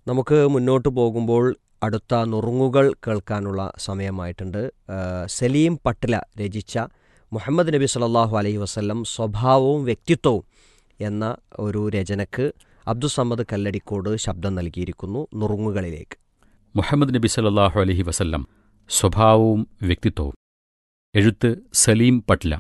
നമുക്ക് മുന്നോട്ട് പോകുമ്പോൾ അടുത്ത നുറുങ്ങുകൾ കേൾക്കാനുള്ള സമയമായിട്ടുണ്ട് ആ, സലീം പട്ല രചിച്ച മുഹമ്മദ് നബി സല്ലല്ലാഹു അലൈഹി വസല്ലം സ്വഭാവവും വ്യക്തിത്വവും എന്ന ഒരു രചനക്ക് അബ്ദുസമ്മദ് കല്ലടിക്കോട് ശബ്ദം നൽകിയിരിക്കുന്നു നുറുങ്ങുകളിലേക്ക് മുഹമ്മദ് നബി സല്ലല്ലാഹു അലൈഹി വസല്ലം സ്വഭാവവും വ്യക്തിത്വവും എഴുത്ത് സലീം പട്ല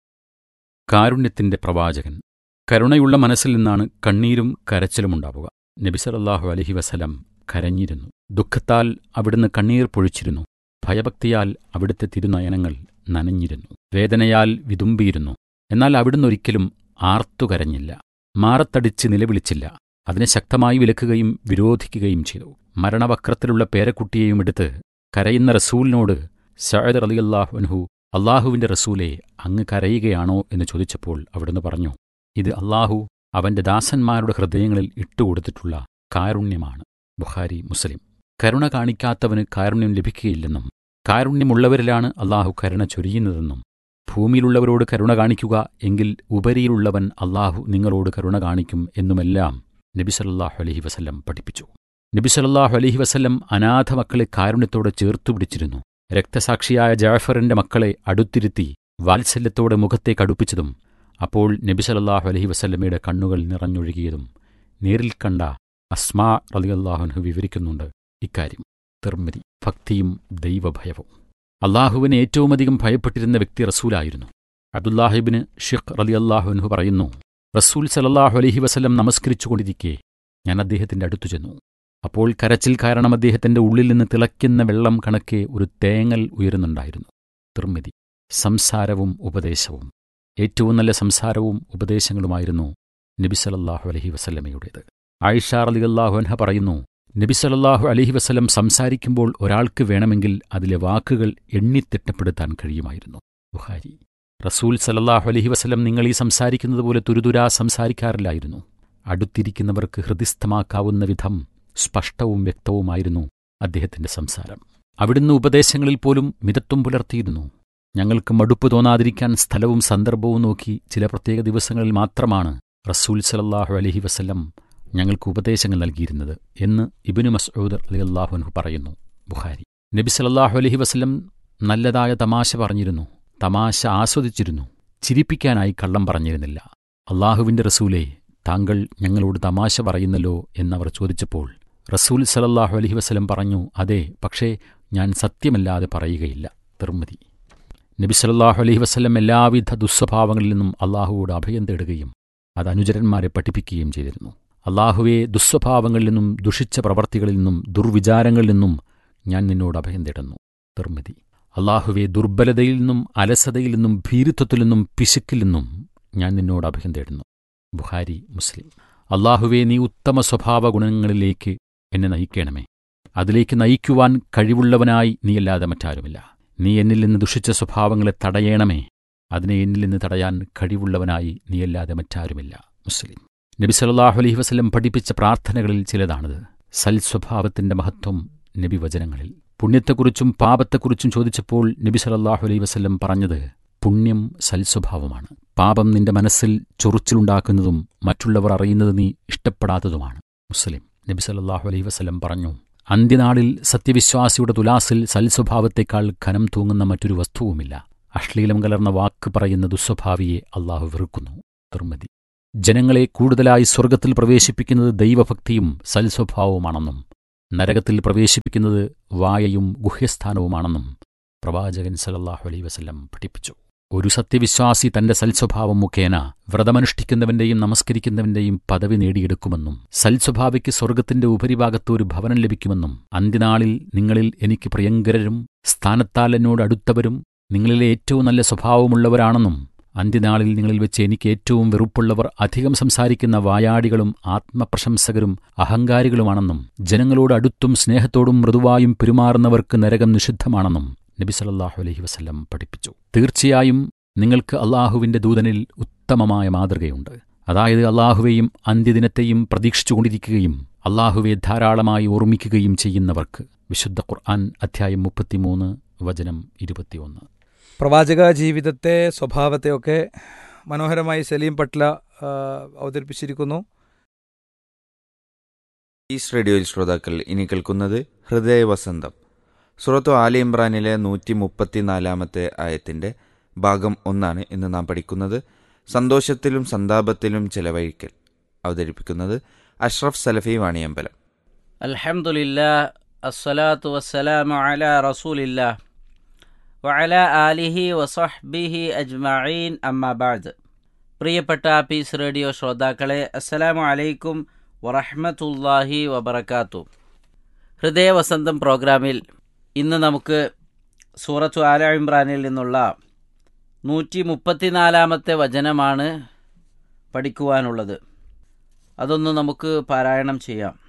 കാരുണ്യത്തിന്റെ പ്രവാചകൻ കരുണയുള്ള മനസ്സിൽ നിന്നാണ് കണ്ണീരും കരച്ചിലുമുണ്ടാവുക നബി സല്ലല്ലാഹു അലൈഹി വസല്ലം കരഞ്ഞിരുന്നു ദുഃഖത്താൽ അവിടുന്ന് കണ്ണീർ പൊഴിച്ചിരുന്നു ഭയഭക്തിയാൽ അവിടുത്തെ തിരുനയനങ്ങൾ നനഞ്ഞിരുന്നു വേദനയാൽ വിതുമ്പിയിരുന്നു എന്നാൽ അവിടുന്ന് ഒരിക്കലും ആർത്തുകരഞ്ഞില്ല മാറത്തടിച്ച് നിലവിളിച്ചില്ല അതിനെ ശക്തമായി വിലക്കുകയും വിരോധിക്കുകയും ചെയ്തു മരണവക്രത്തിലുള്ള പേരക്കുട്ടിയെയും എടുത്ത് കരയുന്ന റസൂലിനോട് സഅദ് റളിയല്ലാഹു അൻഹു അള്ളാഹുവിന്റെ റസൂലെ അങ്ങ് കരയുകയാണോ എന്ന് ചോദിച്ചപ്പോൾ അവിടുന്ന് പറഞ്ഞു ഇത് അള്ളാഹു അവന്റെ ദാസന്മാരുടെ ഹൃദയങ്ങളിൽ ഇട്ടുകൊടുത്തിട്ടുള്ള കാരുണ്യമാണ് ബുഖാരി മുസ്ലിം കരുണ കാണിക്കാത്തവന് കാരുണ്യം ലഭിക്കുകയില്ലെന്നും കാരുണ്യമുള്ളവരിലാണ് അള്ളാഹു കരുണ ചൊരിയുന്നതെന്നും ഭൂമിയിലുള്ളവരോട് കരുണ കാണിക്കുക എങ്കിൽ ഉപരിയിലുള്ളവൻ അള്ളാഹു നിങ്ങളോട് കരുണ കാണിക്കും എന്നുമെല്ലാം നബി സല്ലല്ലാഹു അലൈഹി വസല്ലം പഠിപ്പിച്ചു നബി സല്ലല്ലാഹു അലൈഹി വസല്ലം അനാഥ മക്കളെ കാരുണ്യത്തോടെ ചേർത്തു പിടിച്ചിരുന്നു രക്തസാക്ഷിയായ ജാഫറിന്റെ മക്കളെ അടുത്തിരുത്തി വാത്സല്യത്തോടെ മുഖത്തേക്ക് അടുപ്പിച്ചതും അപ്പോൾ നബി സല്ലല്ലാഹു അലൈഹി വസല്ലമയുടെ കണ്ണുകൾ നിറഞ്ഞൊഴുകിയതും നേരിൽ കണ്ട അസ്മാ റളിയല്ലാഹുൻഹു വിവരിക്കുന്നുണ്ട് ഇക്കാര്യം തിർമിതി ഭക്തിയും ദൈവഭയവും അള്ളാഹുവിനെ ഏറ്റവുമധികം ഭയപ്പെട്ടിരുന്ന വ്യക്തി റസൂലായിരുന്നു അബ്ദുല്ലാഹിബിന് ഷിഖ് റളിയല്ലാഹുൻഹു പറയുന്നു റസൂൽ സലല്ലാഹു അലൈഹി വസല്ലം നമസ്കരിച്ചുകൊണ്ടിരിക്കെ ഞാൻ അദ്ദേഹത്തിന്റെ അടുത്തു ചെന്നു അപ്പോൾ കരച്ചിൽ കാരണം അദ്ദേഹത്തിന്റെ ഉള്ളിൽ നിന്ന് തിളയ്ക്കുന്ന വെള്ളം കണക്കെ ഒരു തേങ്ങൽ ഉയരുന്നുണ്ടായിരുന്നു തിർമിതി സംസാരവും ഉപദേശവും ഏറ്റവും നല്ല സംസാരവും ഉപദേശങ്ങളുമായിരുന്നു നബി സലല്ലാഹു അലഹി വസല്ലമയുടേത് ആയിഷ റളിയല്ലാഹു അൻഹ പറയുന്നു നബി സലല്ലാഹു അലഹി വസല്ലം സംസാരിക്കുമ്പോൾ ഒരാൾക്ക് വേണമെങ്കിൽ അതിലെ വാക്കുകൾ എണ്ണിത്തിട്ടപ്പെടുത്താൻ കഴിയുമായിരുന്നു ബുഹാരി റസൂൽ സലല്ലാഹു അലഹി വസല്ലം നിങ്ങൾ ഈ സംസാരിക്കുന്നത് പോലെ തുരുതുരാ സംസാരിക്കാറില്ലായിരുന്നു അടുത്തിരിക്കുന്നവർക്ക് ഹൃദിസ്ഥമാക്കാവുന്ന വിധം സ്പഷ്ടവും വ്യക്തവുമായിരുന്നു അദ്ദേഹത്തിന്റെ സംസാരം അവിടുന്ന് ഉപദേശങ്ങളിൽ പോലും മിതത്വം പുലർത്തിയിരുന്നു ഞങ്ങൾക്ക് മടുപ്പ് തോന്നാതിരിക്കാൻ സ്ഥലവും സന്ദർഭവും നോക്കി ചില പ്രത്യേക ദിവസങ്ങളിൽ മാത്രമാണ് റസൂൽ സലല്ലാഹു അലഹി വസല്ലം ഞങ്ങൾക്ക് ഉപദേശങ്ങൾ നൽകിയിരുന്നത് എന്ന് ഇബിനു മസ്ഊദ് അലി അള്ളാഹുനു പറയുന്നു ബുഖാരി നബി സലല്ലാഹു അലഹി വസല്ലം നല്ലതായ തമാശ പറഞ്ഞിരുന്നു തമാശ ആസ്വദിച്ചിരുന്നു ചിരിപ്പിക്കാനായി കള്ളം പറഞ്ഞിരുന്നില്ല അള്ളാഹുവിന്റെ റസൂലെ താങ്കൾ ഞങ്ങളോട് തമാശ പറയുന്നല്ലോ എന്നവർ ചോദിച്ചപ്പോൾ റസൂൽ സലല്ലാഹു അലഹി വസല്ലം പറഞ്ഞു അതെ പക്ഷേ ഞാൻ സത്യമല്ലാതെ പറയുകയില്ല തിർമതി നബി സലല്ലാഹു അലഹി വസല്ലം എല്ലാവിധ ദുസ്വഭാവങ്ങളിൽ നിന്നും അള്ളാഹുവോട് അഭയം തേടുകയും അത് അനുചരന്മാരെ പഠിപ്പിക്കുകയും ചെയ്തിരുന്നു അള്ളാഹുവെ ദുസ്വഭാവങ്ങളിൽ നിന്നും ദുഷിച്ച പ്രവർത്തികളിൽ നിന്നും ദുർവിചാരങ്ങളിൽ നിന്നും ഞാൻ നിന്നോട് അഭയം തേടുന്നു തിർമതി അള്ളാഹുവെ ദുർബലതയിൽ നിന്നും അലസതയിൽ നിന്നും ഭീരുത്വത്തിൽ നിന്നും പിശുക്കിൽ നിന്നും ഞാൻ നിന്നോട് അഭയം തേടുന്നു ബുഹാരി മുസ്ലിം അള്ളാഹുവെ നീ ഉത്തമ സ്വഭാവ ഗുണങ്ങളിലേക്ക് എന്നെ നയിക്കണമേ അതിലേക്ക് നയിക്കുവാൻ കഴിവുള്ളവനായി നീയല്ലാതെ മറ്റാരുമില്ല നീ എന്നിൽ നിന്ന് ദുഷിച്ച സ്വഭാവങ്ങളെ തടയണമേ അതിനെ എന്നിൽ നിന്ന് തടയാൻ കഴിവുള്ളവനായി നീയല്ലാതെ മറ്റാരുമില്ല മുസ്ലിം നബി സല്ലല്ലാഹു അലൈഹി വസല്ലം പഠിപ്പിച്ച പ്രാർത്ഥനകളിൽ ചിലതാണിത് സൽസ്വഭാവത്തിന്റെ മഹത്വം നബി വചനങ്ങളിൽ പുണ്യത്തെക്കുറിച്ചും പാപത്തെക്കുറിച്ചും ചോദിച്ചപ്പോൾ നബി സല്ലല്ലാഹു അലൈഹി വസല്ലം പറഞ്ഞത് പുണ്യം സൽസ്വഭാവമാണ് പാപം നിന്റെ മനസ്സിൽ ചൊറിച്ചിലുണ്ടാക്കുന്നതും മറ്റുള്ളവർ അറിയുന്നത് നീ ഇഷ്ടപ്പെടാത്തതുമാണ് മുസ്ലിം നബി സല്ലല്ലാഹു അലൈഹി വസല്ലം പറഞ്ഞു അന്ത്യനാളിൽ സത്യവിശ്വാസിയുടെ തുലാസിൽ സൽസ്വഭാവത്തേക്കാൾ ഖനം തൂങ്ങുന്ന മറ്റൊരു വസ്തുവുമില്ല അശ്ലീലം കലർന്ന വാക്ക് പറയുന്ന ദുസ്വഭാവിയെ അള്ളാഹു വെറുക്കുന്നു നിർമ്മതി ജനങ്ങളെ കൂടുതലായി സ്വർഗത്തിൽ പ്രവേശിപ്പിക്കുന്നത് ദൈവഭക്തിയും സൽസ്വഭാവവുമാണെന്നും നരകത്തിൽ പ്രവേശിപ്പിക്കുന്നത് വായയും ഗുഹ്യസ്ഥാനവുമാണെന്നും പ്രവാചകൻ സലല്ലാഹു അലൈ വസല്ലം പഠിപ്പിച്ചു ഒരു സത്യവിശ്വാസി തന്റെ സൽസ്വഭാവം മുഖേന വ്രതമനുഷ്ഠിക്കുന്നവന്റെയും നമസ്കരിക്കുന്നവന്റെയും പദവി നേടിയെടുക്കുമെന്നും സൽസ്വഭാവിക്ക് സ്വർഗത്തിന്റെ ഉപരിഭാഗത്ത് ഒരു ഭവനം ലഭിക്കുമെന്നും അന്ത്യനാളിൽ നിങ്ങളിൽ എനിക്ക് പ്രിയങ്കരരും സ്ഥാനത്താൽ എന്നോട് അടുത്തവരും നിങ്ങളിലെ ഏറ്റവും നല്ല സ്വഭാവമുള്ളവരാണെന്നും അന്ത്യനാളിൽ നിങ്ങളിൽ വെച്ച് എനിക്ക് ഏറ്റവും വെറുപ്പുള്ളവർ അധികം സംസാരിക്കുന്ന വായാടികളും ആത്മപ്രശംസകരും അഹങ്കാരികളുമാണെന്നും ജനങ്ങളോട് അടുത്തും സ്നേഹത്തോടും മൃദുവായും പെരുമാറുന്നവർക്ക് നരകം നിഷിദ്ധമാണെന്നും നബി സല്ലല്ലാഹു അലൈഹി വസല്ലം പഠിപ്പിച്ചു തീർച്ചയായും നിങ്ങൾക്ക് അള്ളാഹുവിന്റെ ദൂതനിൽ ഉത്തമമായ മാതൃകയുണ്ട് അതായത് അള്ളാഹുവേയും അന്ത്യദിനത്തെയും പ്രതീക്ഷിച്ചുകൊണ്ടിരിക്കുകയും അള്ളാഹുവെ ധാരാളമായി ഓർമ്മിക്കുകയും ചെയ്യുന്നവർക്ക് വിശുദ്ധ ഖുർആൻ അധ്യായം മുപ്പത്തിമൂന്ന് വചനം ഇരുപത്തിയൊന്ന് പ്രവാചക ജീവിതത്തെ സ്വഭാവത്തെയൊക്കെ മനോഹരമായി സലീം പട്ല ആ, അവതരിപ്പിച്ചിരിക്കുന്നു ഈസ് റേഡിയോയിൽ ശ്രോതാക്കൾ ഇനി കേൾക്കുന്നത് ഹൃദയവസന്തം സുറത്തു ആലി ഇമ്രാനിലെ നൂറ്റി മുപ്പത്തിനാലാമത്തെ ആയത്തിന്റെ ഭാഗം ഒന്നാണ് ഇന്ന് നാം പഠിക്കുന്നത് സന്തോഷത്തിലും സന്താപത്തിലും ചെലവഴിക്കൽ അവതരിപ്പിക്കുന്നത് അഷ്റഫ് സലഫി വാണിയമ്പലം الحمد لله الصلاة والسلام على رسول الله وعلى آله وصحبه أجمعين أما بعد പ്രിയപ്പെട്ട പീസ് റേഡിയോ ശ്രോതാക്കളെ അസ്സലാമു അലൈക്കും വറഹ്മത്തുള്ളാഹി വബറകാത്തു ഹൃദയവസന്തം പ്രോഗ്രാമിൽ ഇന്ന് നമുക്ക് സൂറത്തു ആല ഇമ്രാനിൽ നിന്നുള്ള നൂറ്റി മുപ്പത്തിനാലാമത്തെ വചനമാണ് പഠിക്കുവാനുള്ളത് അതൊന്ന് നമുക്ക് പാരായണം ചെയ്യാം